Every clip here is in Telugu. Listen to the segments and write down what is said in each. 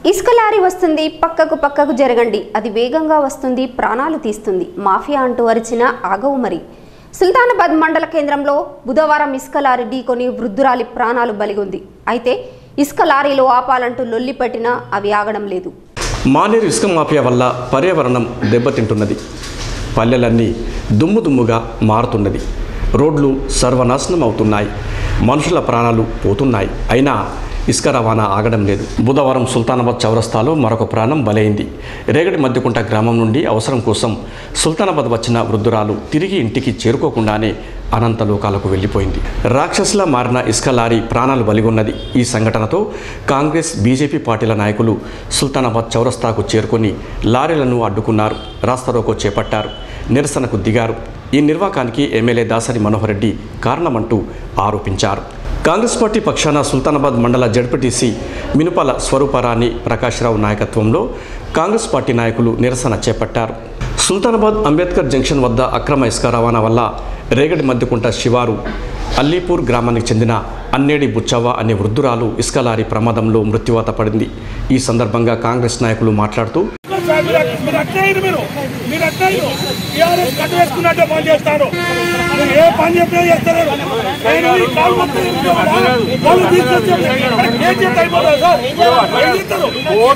ఇసుక లారీ వస్తుంది పక్కకు పక్కకు జరగండి అది వేగంగా వస్తుంది ప్రాణాలు తీస్తుంది మాఫియా అంటూ అరిచిన ఆగవు మరి సుల్తానాబాద్ మండల కేంద్రంలో బుధవారం ఇసుక లారీ ఢీకొని వృద్ధురాలి ప్రాణాలు బలిగొంది అయితే ఇసుక లారీలో ఆపాలంటూ లొల్లి పెట్టినా అవి ఆగడం లేదు మానేరు ఇసుక మాఫియా వల్ల పర్యావరణం దెబ్బతింటున్నది పల్లెలన్నీ దుమ్ము దుమ్ముగా మారుతున్నది రోడ్లు సర్వనాశనం అవుతున్నాయి మనుషుల ప్రాణాలు పోతున్నాయి అయినా ఇసుక రవాణా ఆగడం లేదు బుధవారం సుల్తానాబాద్ చౌరస్తాలో మరొక ప్రాణం బలైంది రేగడి మధ్యకుంట గ్రామం నుండి అవసరం కోసం సుల్తానాబాద్ వచ్చిన వృద్ధురాలు తిరిగి ఇంటికి చేరుకోకుండానే అనంత లోకాలకు వెళ్ళిపోయింది రాక్షసులా మారిన ఇసుక లారీ ప్రాణాలు బలిగొన్నది ఈ సంఘటనతో కాంగ్రెస్ బీజేపీ పార్టీల నాయకులు సుల్తానాబాద్ చౌరస్తాకు చేరుకొని లారీలను అడ్డుకున్నారు రాస్తారోకో చేపట్టారు నిరసనకు దిగారు ఈ నిర్వాకానికి ఎమ్మెల్యే దాసరి మనోహర్ రెడ్డి కారణమంటూ ఆరోపించారు కాంగ్రెస్ పార్టీ పక్షాన సుల్తానాబాద్ మండల జడ్పీటీసీ మినుపాల స్వరూపరాణి ప్రకాశ్రావు నాయకత్వంలో కాంగ్రెస్ పార్టీ నాయకులు నిరసన చేపట్టారు సుల్తానాబాద్ అంబేద్కర్ జంక్షన్ వద్ద అక్రమ ఇసుక రవాణా వల్ల రేగడి మధ్యకుంట శివారు అల్లీపూర్ గ్రామానికి చెందిన అన్నేడి బుచ్చవ్వ అనే వృద్ధురాలు ఇసుక లారీ ప్రమాదంలో మృత్యువాత పడింది ఈ సందర్భంగా కాంగ్రెస్ నాయకులు మాట్లాడుతూ మీరు మీరు అట్లయిరు మీరు మీరు అట్లయిరు టీఆర్ఎస్ కట్ట వేసుకున్నట్టే పని చేస్తారు మీరు ఏ పని చెప్పినా చేస్తారు నేను ఈ కాలు మొత్తం ఇరుక్కోవాలా? వాళ్ళు తీసుకొచ్చి మనకి ఏం చేస్తే అయిపోతుంది సార్ ఏం చేస్తారు?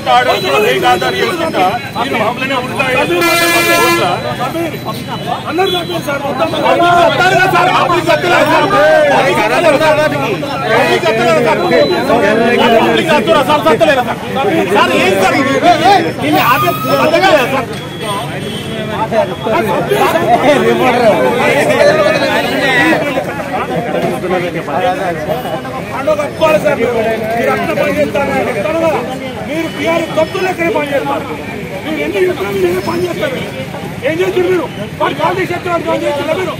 అందరూ చంపారు సార్ మొత్తం సార్ ఏం సార్ ఇది? దీన్ని ఆపే అర్థంగా లేదు సార్ పండుగ కట్టుకోవాలి సార్ మీరు మీరు అట్లా పని చేస్తారు చెప్తాను కదా మీరు టీఆర్ఎస్ తప్పులు ఎక్కడ పని చేస్తారు మీరు ఎందుకు చెప్తారు మీరు ఏం పని చేస్తారు ఏం చేస్తారు మీరు వాడు కాల్ తీసి ఎత్తున్నారు పని చేస్తున్నారు మీరు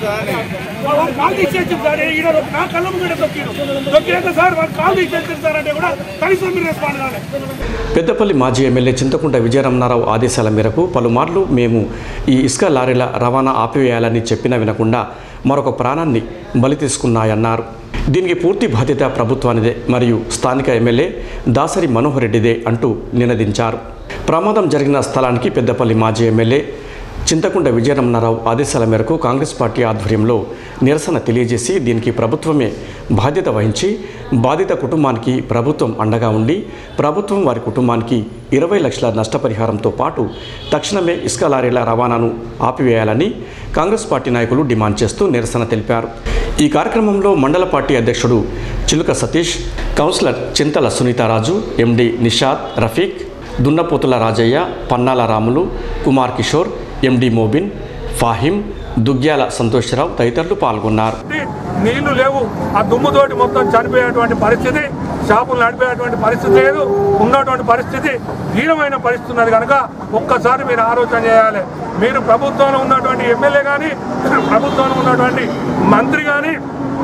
వాడు కాల్ తీసి ఎత్తుంది సార్ ఈడ నా కళ్ళ ముందు తొక్కిడు తొక్కినాక సార్ వాడు కాల్ తీసి ఎత్తుతారంటే కూడా కనీసం మీరు రెస్పాండ్ కావాలి పెద్దపల్లి మాజీ ఎమ్మెల్యే చింతకుంట విజయరమణారావు ఆదేశాల మేరకు పలుమార్లు మేము ఈ ఇసుక లారీల రవాణా ఆపివేయాలని చెప్పినా వినకుండా మరొక ప్రాణాన్ని బలి తీసుకున్నాయన్నారు దీనికి పూర్తి బాధ్యత ప్రభుత్వానిదే మరియు స్థానిక ఎమ్మెల్యే దాసరి మనోహర్ రెడ్డిదే అంటూ నినదించారు ప్రమాదం జరిగిన స్థలానికి పెద్దపల్లి మాజీ ఎమ్మెల్యే చింతకుంట విజయరమణారావు ఆదేశాల మేరకు కాంగ్రెస్ పార్టీ ఆధ్వర్యంలో నిరసన తెలియజేసి దీనికి ప్రభుత్వమే బాధ్యత వహించి బాధిత కుటుంబానికి ప్రభుత్వం అండగా ఉండి ప్రభుత్వం వారి కుటుంబానికి ఇరవై లక్షల నష్టపరిహారంతో పాటు తక్షణమే ఇసుక లారీల రవాణాను ఆపివేయాలని కాంగ్రెస్ పార్టీ నాయకులు డిమాండ్ చేస్తూ నిరసన తెలిపారు ఈ కార్యక్రమంలో మండల పార్టీ అధ్యక్షుడు Chiluka Satish councillor Chintala Sunitharaju MD Nishad Rafiq Dunnapotula Rajaiah Pannala Ramulu Kumar Kishore MD Mobin Fahim Duggyala Santosharao తదితరులు పాల్గొన్నారు నీళ్లు లేవు ఆ దుమ్ముతోటి మొత్తం చనిపోయేటువంటి పరిస్థితి షాపులు నడిపేటువంటి పరిస్థితి లేదు ఉన్నటువంటి పరిస్థితి హీనమైన పరిస్థితి ఉన్నది కనుక ఒక్కసారి మీరు ఆలోచన చేయాలి మీరు ప్రభుత్వంలో ఉన్నటువంటి ఎమ్మెల్యే కానీ ప్రభుత్వంలో ఉన్నటువంటి మంత్రి కానీ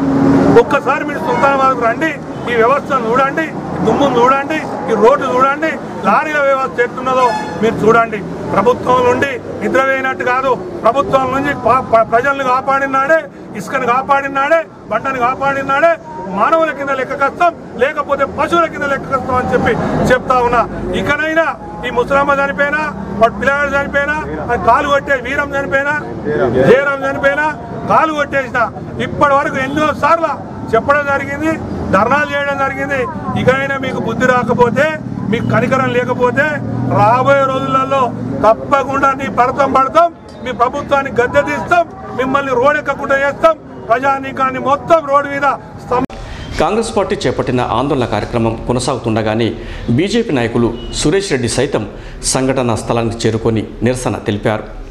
ఒక్కసారి మీరు సుల్తానాబాద్కు రండి ఈ వ్యవస్థను చూడండి ఈ దుమ్మును చూడండి ఈ రోడ్డు చూడండి లారీల వ్యవస్థ ఎట్టున్నదో మీరు చూడండి ప్రభుత్వం నుండి నిద్రవేయనట్టు కాదు ప్రభుత్వం నుంచి ప- ప- ప్రజల్ని కాపాడినాడే ఇసుకను కాపాడినాడే బండను కాపాడినాడే మానవుల కింద లెక్క కష్టం లేకపోతే పశువుల కింద లెక్క కష్టం అని చెప్పి చెప్తా ఉన్నా ఇకనైనా ఈ ముసలమ్మ చనిపోయినా వాడు పిల్లగాడు చనిపోయినా అది కాలు కొట్టే వీరం చనిపోయినా జయరాం చనిపోయినా కాలు కొట్టేసిన ఇప్పటి వరకు ఎన్నో సార్లు చెప్పడం జరిగింది ధర్నాలు చేయడం జరిగింది ఇకనైనా మీకు బుద్ధి రాకపోతే మీకు కనికరం లేకపోతే రాబోయే రోజులలో తప్పకుండా నీ పడతాం పడతాం మీ ప్రభుత్వాన్ని గద్దె తీస్తాం మిమ్మల్ని రోడ్ ఎక్కకుండా చేస్తాం ప్రజానీకాన్ని మొత్తం రోడ్డు మీద స్తం- కాంగ్రెస్ పార్టీ చేపట్టిన ఆందోళన కార్యక్రమం కొనసాగుతుండగానే బీజేపీ నాయకులు సురేష్ రెడ్డి సైతం సంఘటనా స్థలానికి చేరుకొని నిరసన తెలిపారు